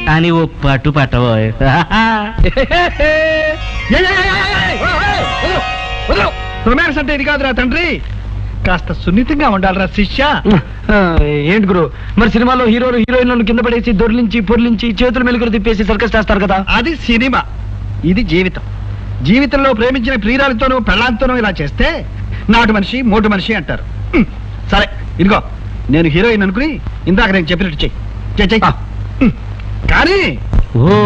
అని ఓ పట్టు పట్టబోయ్ రొమాన్స్ అంటే ఇది కాదురా తండ్రి కాస్త సున్నితంగా ఉండాలిరా శిష్య ఏంటి గురు మరి సినిమాలో హీరోలు హీరోయిన్లను కింద పడేసి దొర్లించి పొర్లించి చేతులు మెలుగులు తిప్పేసి సర్కస్ చేస్తారు కదా అది సినిమా ఇది జీవితం జీవితంలో ప్రేమించిన ప్రియురాలతోనూ పెళ్ళాంతోనూ ఇలా చేస్తే నాటు మనిషి మోటు మనిషి అంటారు హ్మ్. సరే ఇదిగో నేను హీరోయిన్ అనుకుని ఇందాక నేను చెప్పినట్టు చెయ్యి చెయ్యి, చెయ్యి ఆ. హ్మ్. కానీ ఓ